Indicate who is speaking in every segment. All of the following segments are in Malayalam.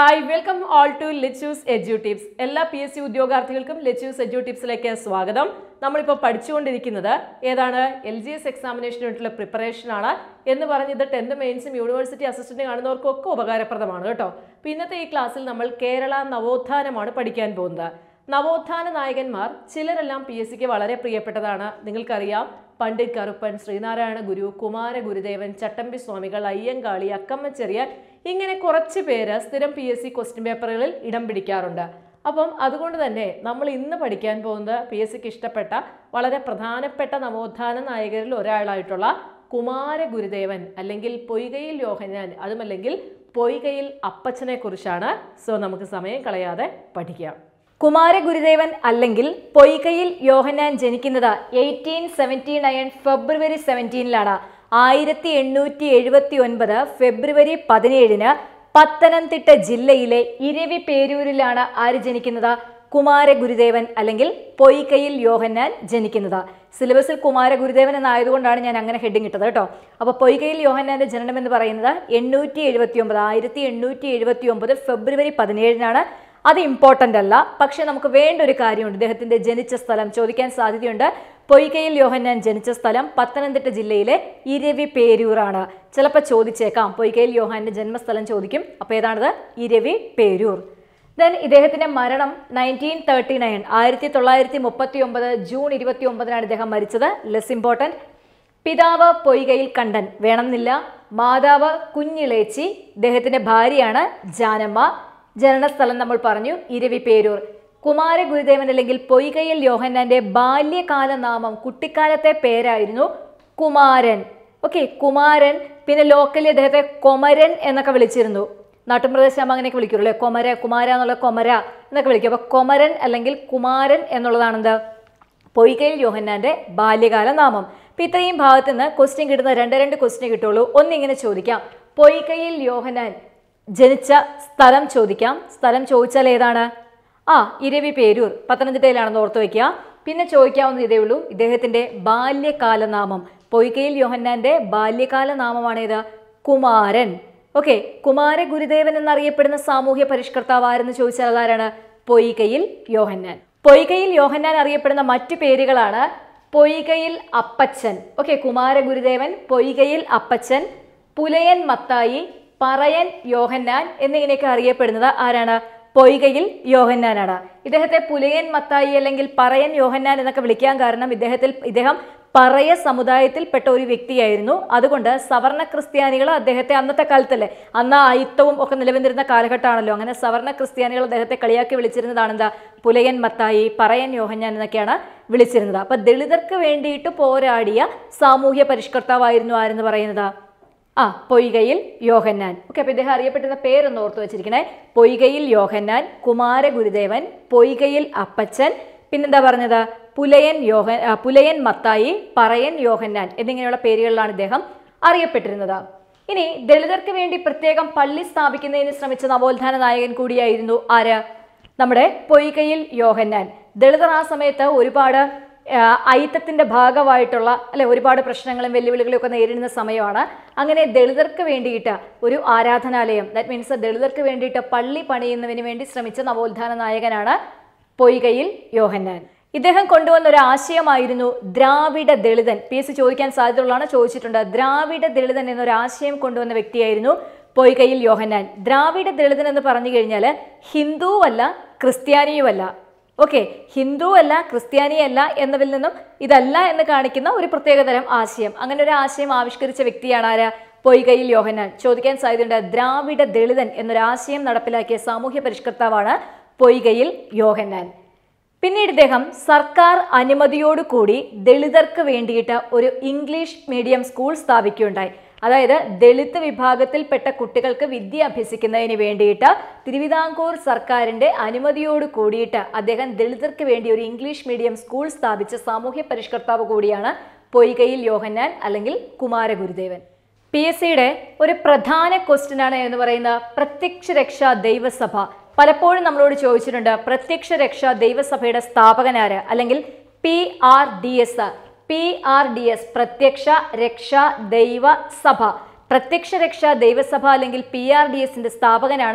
Speaker 1: hi welcome all to Lechu's edu tips എല്ലാ പി എസ് സി ഉദ്യോഗാർത്ഥികൾക്കും ലെച്ചൂസ് എഡ്യൂ ടിപ്സിലേക്ക് സ്വാഗതം നമ്മളിപ്പോൾ പഠിച്ചുകൊണ്ടിരിക്കുന്നത് ഏതാണ് എൽ ജി എസ് എക്സാമിനേഷന് വേണ്ടിയിട്ടുള്ള പ്രിപ്പറേഷനാണ് എന്ന് പറഞ്ഞ് ഇത് ടെൻത്ത് മെയിൻസും യൂണിവേഴ്സിറ്റി അസിസ്റ്റന്റ് കാണുന്നവർക്കും ഒക്കെ ഉപകാരപ്രദമാണ് കേട്ടോ അപ്പോൾ ഇന്നത്തെ ഈ ക്ലാസ്സിൽ നമ്മൾ കേരള നവോത്ഥാനമാണ് പഠിക്കാൻ പോകുന്നത് നവോത്ഥാന നായകന്മാർ ചിലരെല്ലാം പി എസ് സിക്ക് വളരെ പ്രിയപ്പെട്ടതാണ് നിങ്ങൾക്കറിയാം പണ്ഡിറ്റ് കറുപ്പൻ ശ്രീനാരായണ ഗുരു കുമാര ഗുരുദേവൻ ചട്ടമ്പി സ്വാമികൾ അയ്യങ്കാളി അക്കമ്മ ചെറിയാൻ ഇങ്ങനെ കുറച്ച് പേര് സ്ഥിരം പി എസ് സി ക്വസ്റ്റ്യൻ പേപ്പറുകളിൽ ഇടം പിടിക്കാറുണ്ട് അപ്പം അതുകൊണ്ട് തന്നെ നമ്മൾ ഇന്ന് പഠിക്കാൻ പോകുന്നത് പി എസ് സിക്ക് ഇഷ്ടപ്പെട്ട വളരെ പ്രധാനപ്പെട്ട നവോത്ഥാന നായകരിൽ ഒരാളായിട്ടുള്ള കുമാര ഗുരുദേവൻ അല്ലെങ്കിൽ പൊയ്കയിൽ യോഹനാൻ അതുമല്ലെങ്കിൽ പൊയ്കയിൽ അപ്പച്ചനെ കുറിച്ചാണ് സോ നമുക്ക് സമയം കളയാതെ പഠിക്കാം കുമാരഗുരുദേവൻ അല്ലെങ്കിൽ പൊയ്കയിൽ യോഹന്നാൻ ജനിക്കുന്നത് എയ്റ്റീൻ സെവൻറ്റി നയൻ ഫെബ്രുവരി സെവൻറ്റീനിലാണ് ആയിരത്തി എണ്ണൂറ്റി എഴുപത്തി ഒൻപത് ഫെബ്രുവരി പതിനേഴിന് പത്തനംതിട്ട ജില്ലയിലെ ഇരവി പേരൂരിലാണ് ആര് ജനിക്കുന്നത് കുമാരഗുരുദേവൻ അല്ലെങ്കിൽ പൊയ്കയിൽ യോഹന്നാൻ ജനിക്കുന്നത് സിലബസിൽ കുമാരഗുരുദേവൻ എന്നായതുകൊണ്ടാണ് ഞാൻ അങ്ങനെ ഹെഡിങ് ഇട്ടത് കേട്ടോ അപ്പോൾ പൊയ്കയിൽ യോഹന്നാന്റെ ജനനം എന്ന് പറയുന്നത് എണ്ണൂറ്റി എഴുപത്തി ഒമ്പത് ആയിരത്തി എണ്ണൂറ്റി എഴുപത്തി ഒമ്പത് ഫെബ്രുവരി പതിനേഴിനാണ് അത് ഇമ്പോർട്ടൻ്റ് അല്ല പക്ഷെ നമുക്ക് വേണ്ട ഒരു കാര്യമുണ്ട് ഇദ്ദേഹത്തിന്റെ ജനിച്ച സ്ഥലം ചോദിക്കാൻ സാധ്യതയുണ്ട് പൊയ്കയിൽ യോഹന്നാൻ ജനിച്ച സ്ഥലം പത്തനംതിട്ട ജില്ലയിലെ ഇരവി പേരൂറാണ് ചിലപ്പോൾ ചോദിച്ചേക്കാം പൊയ്കയിൽ യോഹാന്റെ ജന്മസ്ഥലം ചോദിക്കും അപ്പോൾ ഏതാണത് ഇരവി പേരൂർ ദെൻ ഇദ്ദേഹത്തിന്റെ മരണം നയൻറ്റീൻ തേർട്ടി നയൻ ആയിരത്തി തൊള്ളായിരത്തി മുപ്പത്തി ഒമ്പത് ജൂൺ ഇരുപത്തി ഒമ്പതിനാണ് ഇദ്ദേഹം മരിച്ചത് ലെസ് ഇമ്പോർട്ടൻറ്റ് പിതാവ് പൊയ്കയിൽ കണ്ടൻ വേണമെന്നില്ല മാതാവ് കുഞ്ഞിളേച്ചി ഇദ്ദേഹത്തിന്റെ ഭാര്യയാണ് ജാനമ്മ ജനനസ്ഥലം നമ്മൾ പറഞ്ഞു ഇരവി പേരൂർ കുമാര ഗുരുദേവൻ അല്ലെങ്കിൽ പൊയ്കയിൽ യോഹന്നാന്റെ ബാല്യകാല നാമം കുട്ടിക്കാലത്തെ പേരായിരുന്നു കുമാരൻ ഓക്കെ കുമാരൻ പിന്നെ ലോക്കലി അദ്ദേഹത്തെ കൊമരൻ എന്നൊക്കെ വിളിച്ചിരുന്നു നാട്ടുപ്രദേശമാകുമ്പോൾ അങ്ങനെയൊക്കെ വിളിക്കുള്ളൂ അല്ലേ കൊമര കുമാര എന്നുള്ള കൊമര എന്നൊക്കെ വിളിക്കും അപ്പോൾ കൊമരൻ അല്ലെങ്കിൽ കുമാരൻ എന്നുള്ളതാണെന്ത് പൊയ്കയിൽ യോഹന്നാന്റെ ബാല്യകാല നാമം അപ്പം ഇത്രയും ഭാഗത്ത് നിന്ന് ക്വസ്റ്റ്യൻ കിട്ടുന്ന രണ്ട് രണ്ട് ക്വസ്റ്റ്യൻ കിട്ടുള്ളൂ ഒന്നിങ്ങനെ ചോദിക്കാം പൊയ്കയിൽ യോഹന്നാൻ ജനിച്ച സ്ഥലം ചോദിക്കാം സ്ഥലം ചോദിച്ചാൽ ഏതാണ് ആ ഇരവി പേരൂർ പത്തനംതിട്ടയിലാണെന്ന് ഓർത്ത് വയ്ക്കുക പിന്നെ ചോദിക്കാവുന്ന ഇതേ ഉള്ളൂ ഇദ്ദേഹത്തിന്റെ ബാല്യകാല നാമം പൊയ്കയിൽ യോഹന്നാന്റെ ബാല്യകാല നാമമാണേത് കുമാരൻ ഓക്കെ കുമാര ഗുരുദേവൻ എന്നറിയപ്പെടുന്ന സാമൂഹ്യ പരിഷ്കർത്താവ് ആരെന്ന് ചോദിച്ചാൽ അതാരാണ് പൊയ്കയിൽ യോഹന്നാൻ പൊയ്കയിൽ യോഹന്നാൻ അറിയപ്പെടുന്ന മറ്റു പേരുകളാണ് പൊയ്കയിൽ അപ്പച്ചൻ ഓക്കെ കുമാര ഗുരുദേവൻ പൊയ്കയിൽ അപ്പച്ചൻ പുലയൻ മത്തായി പറയൻ യോഹന്നാൻ എന്നിങ്ങനെയൊക്കെ അറിയപ്പെടുന്നത് ആരാണ് പൊയ്കയിൽ യോഹന്നാനാണ് ഇദ്ദേഹത്തെ പുലയൻ മത്തായി അല്ലെങ്കിൽ പറയൻ യോഹന്നാൻ എന്നൊക്കെ വിളിക്കാൻ കാരണം ഇദ്ദേഹത്തിൽ ഇദ്ദേഹം പറയ സമുദായത്തിൽപ്പെട്ട ഒരു വ്യക്തിയായിരുന്നു അതുകൊണ്ട് സവർണ ക്രിസ്ത്യാനികൾ അദ്ദേഹത്തെ അന്നത്തെ കാലത്തല്ലേ അന്ന് അയിത്തവും ഒക്കെ നിലനിന്നിരുന്ന കാലഘട്ടമാണല്ലോ അങ്ങനെ സവർണ ക്രിസ്ത്യാനികൾ അദ്ദേഹത്തെ കളിയാക്കി വിളിച്ചിരുന്നതാണ് എന്താ പുലയൻ മത്തായി പറയൻ യോഹന്നാൻ എന്നൊക്കെയാണ് വിളിച്ചിരുന്നത് അപ്പൊ ദളിതർക്ക് വേണ്ടിയിട്ട് പോരാടിയ സാമൂഹ്യ പരിഷ്കർത്താവായിരുന്നു ആരെന്ന് പറയുന്നത് ആ പൊയ്കയിൽ യോഹന്നാൻ ഓക്കെ അപ്പൊ ഇദ്ദേഹം അറിയപ്പെട്ടിരുന്ന പേരൊന്ന് ഓർത്തു വെച്ചിരിക്കണേ പൊയ്കയിൽ യോഹന്നാൻ കുമാര ഗുരുദേവൻ പൊയ്കയിൽ അപ്പച്ചൻ പിന്നെന്താ പറഞ്ഞത് പുലയൻ യോഹ ആ, പുലയൻ മത്തായി പറയൻ യോഹന്നാൻ എന്നിങ്ങനെയുള്ള പേരുകളിലാണ് ഇദ്ദേഹം അറിയപ്പെട്ടിരുന്നത് ഇനി ദളിതർക്ക് വേണ്ടി പ്രത്യേകം പള്ളി സ്ഥാപിക്കുന്നതിന് ശ്രമിച്ച നവോത്ഥാന നായകൻ കൂടിയായിരുന്നു ആര് നമ്മുടെ പൊയ്കയിൽ യോഹന്നാൻ ദളിതർ ആ സമയത്ത് ഒരുപാട് ആ, അയിത്തത്തിന്റെ ഭാഗമായിട്ടുള്ള അല്ലെ ഒരുപാട് പ്രശ്നങ്ങളും വെല്ലുവിളികളും ഒക്കെ നേരിടുന്ന സമയമാണ് അങ്ങനെ ദളിതർക്ക് വേണ്ടിയിട്ട് ഒരു ആരാധനാലയം ദാറ്റ് മീൻസ് ദളിതർക്ക് വേണ്ടിയിട്ട് പള്ളി പണിയുന്നതിന് വേണ്ടി ശ്രമിച്ച നവോത്ഥാന നായകനാണ് പൊയ്കയിൽ യോഹന്നാൻ ഇദ്ദേഹം കൊണ്ടുവന്ന ഒരു ആശയമായിരുന്നു ദ്രാവിഡ ദളിതൻ പി എസ് സി ചോദിക്കാൻ സാധ്യതയുള്ളതാണ് ചോദിച്ചിട്ടുണ്ട് ദ്രാവിഡ ദളിതൻ എന്നൊരു ആശയം കൊണ്ടുവന്ന വ്യക്തിയായിരുന്നു പൊയ്കയിൽ യോഹന്നാൻ ദ്രാവിഡ ദളിതൻ എന്ന് പറഞ്ഞു കഴിഞ്ഞാൽ ഹിന്ദുവല്ല ക്രിസ്ത്യാനിയുമല്ല ഓക്കെ ഹിന്ദു അല്ല ക്രിസ്ത്യാനിയല്ല എന്നതിൽ നിന്നും ഇതല്ല എന്ന് കാണിക്കുന്ന ഒരു പ്രത്യേകതരം ആശയം അങ്ങനെ ഒരു ആശയം ആവിഷ്കരിച്ച വ്യക്തിയാണ് ആര് പൊയ്കയിൽ യോഹന്നാൻ ചോദിക്കാൻ സാധ്യതയുണ്ട് ദ്രാവിഡ ദളിതൻ എന്നൊരു ആശയം നടപ്പിലാക്കിയ സാമൂഹ്യ പരിഷ്കർത്താവാണ് പൊയ്കയിൽ യോഹന്നാൻ പിന്നീട് ഇദ്ദേഹം സർക്കാർ അനുമതിയോടുകൂടി ദളിതർക്ക് വേണ്ടിയിട്ട് ഒരു ഇംഗ്ലീഷ് മീഡിയം സ്കൂൾ സ്ഥാപിക്കുകയുണ്ടായി അതായത് ദളിത് വിഭാഗത്തിൽപ്പെട്ട കുട്ടികൾക്ക് വിദ്യ അഭ്യസിക്കുന്നതിന് വേണ്ടിയിട്ട് തിരുവിതാംകൂർ സർക്കാരിന്റെ അനുമതിയോട് കൂടിയിട്ട് അദ്ദേഹം ദളിതർക്ക് വേണ്ടി ഒരു ഇംഗ്ലീഷ് മീഡിയം സ്കൂൾ സ്ഥാപിച്ച സാമൂഹ്യ പരിഷ്കർത്താവ് കൂടിയാണ് പൊയ്കയിൽ യോഹന്നാൻ അല്ലെങ്കിൽ കുമാരഗുരുദേവൻ പി എസ് സിയുടെ ഒരു പ്രധാന ക്വസ്റ്റ്യൻ ആണ് എന്ന് പറയുന്ന പ്രത്യക്ഷ രക്ഷാ ദൈവസഭ പലപ്പോഴും നമ്മളോട് ചോദിച്ചിട്ടുണ്ട് പ്രത്യക്ഷ രക്ഷാ ദൈവസഭയുടെ സ്ഥാപകനാര് അല്ലെങ്കിൽ P R D S P R D S Prathyaksha Raksha ദൈവ സഭ പ്രത്യക്ഷ രക്ഷാ ദൈവസഭ അല്ലെങ്കിൽ പി ആർ ഡി എസിന്റെ സ്ഥാപകനാണ്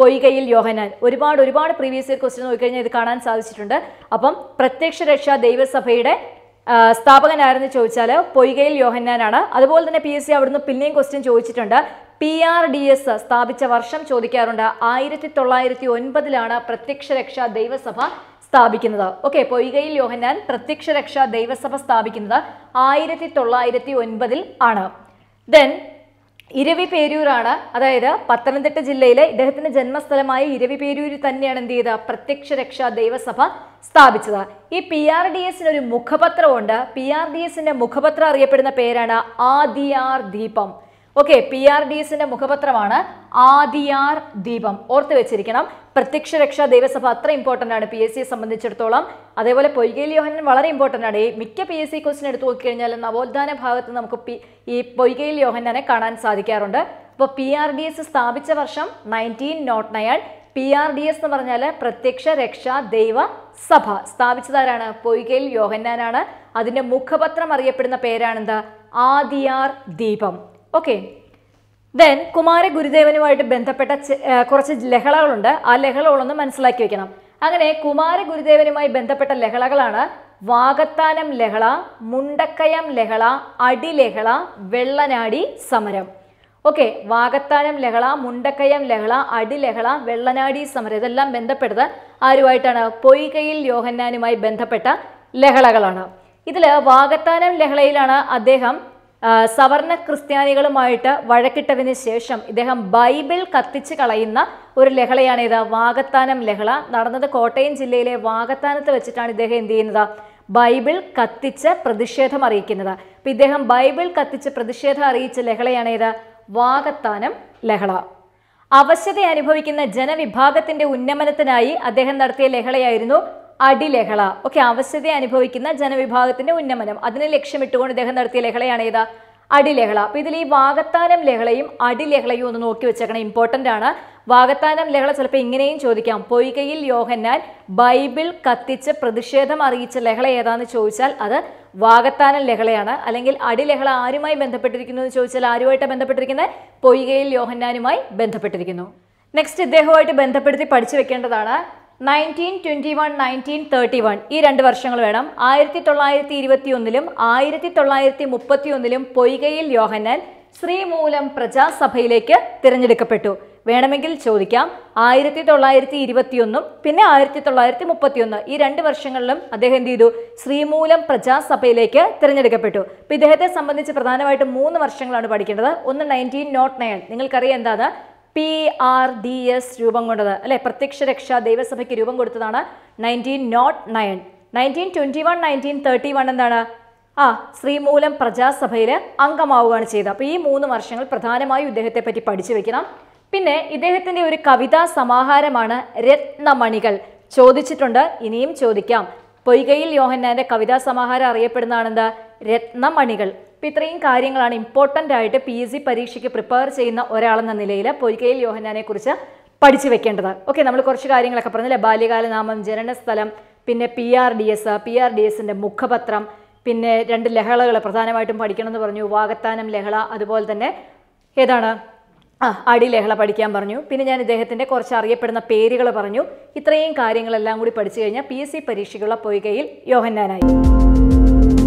Speaker 2: പൊയ്കയിൽ യോഹനാൻ ഒരുപാട് ഒരുപാട് പ്രീവിയസ് ഇയർ ക്വസ്റ്റ്യൻ നോക്കിക്കഴിഞ്ഞാൽ ഇത് കാണാൻ സാധിച്ചിട്ടുണ്ട് അപ്പം പ്രത്യക്ഷ രക്ഷാ ദൈവസഭയുടെ ആ, സ്ഥാപകനാരെന്ന് ചോദിച്ചാൽ പൊയ്കയിൽ യോഹന്നാനാണ് അതുപോലെ തന്നെ പി എസ് സി അവിടുന്ന് പിന്നെയും ക്വസ്റ്റ്യൻ ചോദിച്ചിട്ടുണ്ട് പി ആർ ഡി എസ് സ്ഥാപിച്ച വർഷം ചോദിക്കാറുണ്ട് ആയിരത്തി തൊള്ളായിരത്തി ഒൻപതിലാണ് പ്രത്യക്ഷ രക്ഷാ ദൈവസഭ സ്ഥാപിക്കുന്നത് ഓക്കെ പൊയ്കയിൽ യോഹന്നാൻ പ്രത്യക്ഷ രക്ഷാ ദൈവസഭ സ്ഥാപിക്കുന്നത് ആയിരത്തി തൊള്ളായിരത്തി ഒൻപതിൽ ആണ് ദെൻ ഇരവി പേരൂരാണ് അതായത് പത്തനംതിട്ട ജില്ലയിലെ ഇദ്ദേഹത്തിന്റെ ജന്മസ്ഥലമായ ഇരവി പേരൂരിൽ തന്നെയാണ് എന്ത് ചെയ്ത പ്രത്യക്ഷ രക്ഷാ ദൈവസഭ സ്ഥാപിച്ചത് ഈ പി ആർ ഡി എസിന് ഒരു മുഖപത്രമുണ്ട് പി ആർ ഡി എസിന്റെ മുഖപത്രം അറിയപ്പെടുന്ന പേരാണ് ആദിയാർ ദീപം ഓക്കെ പി ആർ ഡി എസിന്റെ മുഖപത്രമാണ് ആദിയാർ ദീപം ഓർത്ത് വെച്ചിരിക്കണം പ്രത്യക്ഷ രക്ഷാ ദൈവസഭ അത്ര ഇമ്പോർട്ടന്റ് ആണ് പി എസ് സിയെ സംബന്ധിച്ചിടത്തോളം അതേപോലെ പൊയ്കയിൽ യോഹനൻ വളരെ ഇമ്പോർട്ടന്റ് ആണ് ഈ മിക്ക പി എസ് സി ക്വസ്റ്റിൻ എടുത്ത് നോക്കിക്കഴിഞ്ഞാൽ നവോത്ഥാന ഭാഗത്ത് നമുക്ക് പി ഈ പൊയ്കയിൽ യോഹനനെ കാണാൻ സാധിക്കാറുണ്ട് അപ്പോൾ പി ആർ ഡി എസ് സ്ഥാപിച്ച വർഷം nineteen nought nine P R D S എന്ന് പറഞ്ഞാൽ പ്രത്യക്ഷ രക്ഷാ ദൈവ സഭ സ്ഥാപിച്ചതാരാണ് പൊയ്കയിൽ യോഹന്നാനാണ് അതിന്റെ മുഖപത്രം അറിയപ്പെടുന്ന പേരാണെന്ത് ആദിയാർ ദീപം ഓക്കെ ദെൻ കുമാര ഗുരുദേവനുമായിട്ട് ബന്ധപ്പെട്ട ചെ- ആ, കുറച്ച് ലഹളകളുണ്ട് ആ ലഹളകളൊന്ന് മനസ്സിലാക്കി വെക്കണം അങ്ങനെ കുമാര ഗുരുദേവനുമായി ബന്ധപ്പെട്ട ലഹളകളാണ് വാകത്താനം ലഹള മുണ്ടക്കയം ലഹള അടിലഹള വെള്ളനാടി സമരം ഓക്കെ വാകത്താനം ലഹള മുണ്ടക്കയം ലഹള അടിലഹള വെള്ളനാടി സമരം ഇതെല്ലാം ബന്ധപ്പെട്ടത് ആരുമായിട്ടാണ് പൊയ്കയിൽ യോഹന്നാനുമായി ബന്ധപ്പെട്ട ലഹളകളാണ് ഇതിൽ വാകത്താനം ലഹളയിലാണ് അദ്ദേഹം ആ, സവർണ ക്രിസ്ത്യാനികളുമായിട്ട് വഴക്കിട്ടതിന് ശേഷം ഇദ്ദേഹം ബൈബിൾ കത്തിച്ച് കളയുന്ന ഒരു ലഹളയാണ് ഇത് വാകത്താനം ലഹള നടന്നത് കോട്ടയം ജില്ലയിലെ വാകത്താനത്ത് വെച്ചിട്ടാണ് ഇദ്ദേഹം എന്ത് ചെയ്യുന്നത് ബൈബിൾ കത്തിച്ച് പ്രതിഷേധം അറിയിക്കുന്നത് അപ്പൊ ഇദ്ദേഹം ബൈബിൾ കത്തിച്ച് പ്രതിഷേധം അറിയിച്ച ലഹളയാണ് ഇത് വാകത്താനം ലഹള അവശത അനുഭവിക്കുന്ന ജനവിഭാഗത്തിന്റെ ഉന്നമനത്തിനായി അദ്ദേഹം നടത്തിയ ലഹളയായിരുന്നു അടിലഹള ഓക്കെ അവശത അനുഭവിക്കുന്ന ജനവിഭാഗത്തിന്റെ ഉന്നമനം അതിനെ ലക്ഷ്യമിട്ടുകൊണ്ട് ഇദ്ദേഹം നടത്തിയ ലഹളയാണ് ഏതാ അടിലഹള അപ്പൊ ഇതിൽ ഈ വാഗത്താനം ലഹളയും അടിലഹളയും ഒന്ന് നോക്കി വെച്ചേക്കണം ഇമ്പോർട്ടന്റ് ആണ് വാഗത്താനം ലഹള ചിലപ്പോൾ ഇങ്ങനെയും ചോദിക്കാം പൊയ്കയിൽ യോഹന്നാൻ ബൈബിൾ കത്തിച്ച് പ്രതിഷേധം അറിയിച്ച ലഹള ഏതാന്ന് ചോദിച്ചാൽ അത് വാഗത്താനം ലഹളയാണ് അല്ലെങ്കിൽ അടിലഹള ആരുമായി ബന്ധപ്പെട്ടിരിക്കുന്നു എന്ന് ചോദിച്ചാൽ ആരുമായിട്ടാണ് ബന്ധപ്പെട്ടിരിക്കുന്നത് പൊയ്കയിൽ യോഹന്നാനുമായി ബന്ധപ്പെട്ടിരിക്കുന്നു നെക്സ്റ്റ് ഇദ്ദേഹവുമായിട്ട് ബന്ധപ്പെടുത്തി പഠിച്ചു വെക്കേണ്ടതാണ് nineteen twenty one nineteen thirty one ഈ രണ്ട് വർഷങ്ങൾ വേണം ആയിരത്തി തൊള്ളായിരത്തി ഇരുപത്തി ഒന്നിലും ആയിരത്തി തൊള്ളായിരത്തി മുപ്പത്തി ഒന്നിലും പൊയ്കയിൽ യോഹന്നാൻ ശ്രീമൂലം പ്രജാസഭയിലേക്ക് തിരഞ്ഞെടുക്കപ്പെട്ടു വേണമെങ്കിൽ ചോദിക്കാം ആയിരത്തി തൊള്ളായിരത്തി ഇരുപത്തിയൊന്നും പിന്നെ ആയിരത്തി തൊള്ളായിരത്തി മുപ്പത്തിയൊന്ന് ഈ രണ്ട് വർഷങ്ങളിലും അദ്ദേഹം എന്ത് ചെയ്തു ശ്രീമൂലം പ്രജാസഭയിലേക്ക് തിരഞ്ഞെടുക്കപ്പെട്ടു അപ്പൊ ഇദ്ദേഹത്തെ സംബന്ധിച്ച് പ്രധാനമായിട്ടും മൂന്ന് വർഷങ്ങളാണ് പഠിക്കേണ്ടത് ഒന്ന് നയൻറ്റീൻ നോട്ട് നയൻ നിങ്ങൾക്കറിയാം എന്താണ് പി ആർ ഡി എസ് രൂപം കൊണ്ടത് അല്ലെ പ്രത്യക്ഷ രക്ഷാ ദൈവസഭയ്ക്ക് രൂപം കൊടുത്തതാണ് nineteen nought nine nineteen twenty one nineteen thirty one എന്താണ് ആ ശ്രീമൂലം പ്രജാസഭയിൽ അംഗമാവുകയാണ് ചെയ്തത് അപ്പോൾ ഈ മൂന്ന് വർഷങ്ങൾ പ്രധാനമായും ഇദ്ദേഹത്തെ പറ്റി പഠിച്ചു വെക്കണം പിന്നെ ഇദ്ദേഹത്തിന്റെ ഒരു കവിതാ സമാഹാരമാണ് രത്നമണികൾ ചോദിച്ചിട്ടുണ്ട് ഇനിയും ചോദിക്കാം പൊയ്കയിൽ യോഹന്നാന്റെ കവിതാ സമാഹാരം അറിയപ്പെടുന്നതാണെന്ത് രത്നമണികൾ അപ്പം ഇത്രയും കാര്യങ്ങളാണ് ഇമ്പോർട്ടൻ്റ് ആയിട്ട് പി എസ് സി പരീക്ഷയ്ക്ക് പ്രിപ്പയർ ചെയ്യുന്ന ഒരാളെന്ന നിലയിൽ പൊയ്കയിൽ യോഹന്നാനെ കുറിച്ച് പഠിച്ചു വെക്കേണ്ടത് ഓക്കെ നമ്മൾ കുറച്ച് കാര്യങ്ങളൊക്കെ പറഞ്ഞില്ലേ ബാല്യകാല നാമം ജനനസ്ഥലം പിന്നെ P R D S P R D എസിൻ്റെ മുഖപത്രം പിന്നെ രണ്ട് ലഹളകൾ പ്രധാനമായിട്ടും പഠിക്കണമെന്ന് പറഞ്ഞു വാഗത്താനം ലഹള അതുപോലെ തന്നെ ഏതാണ് ആ അടി ലഹള പഠിക്കാൻ പറഞ്ഞു പിന്നെ ഞാൻ ഇദ്ദേഹത്തിൻ്റെ കുറച്ച് അറിയപ്പെടുന്ന പേരുകൾ പറഞ്ഞു ഇത്രയും കാര്യങ്ങളെല്ലാം കൂടി പഠിച്ചു കഴിഞ്ഞാൽ പി എസ് സി പരീക്ഷയ്ക്കുള്ള പൊയ്കയിൽ യോഹന്നാനായി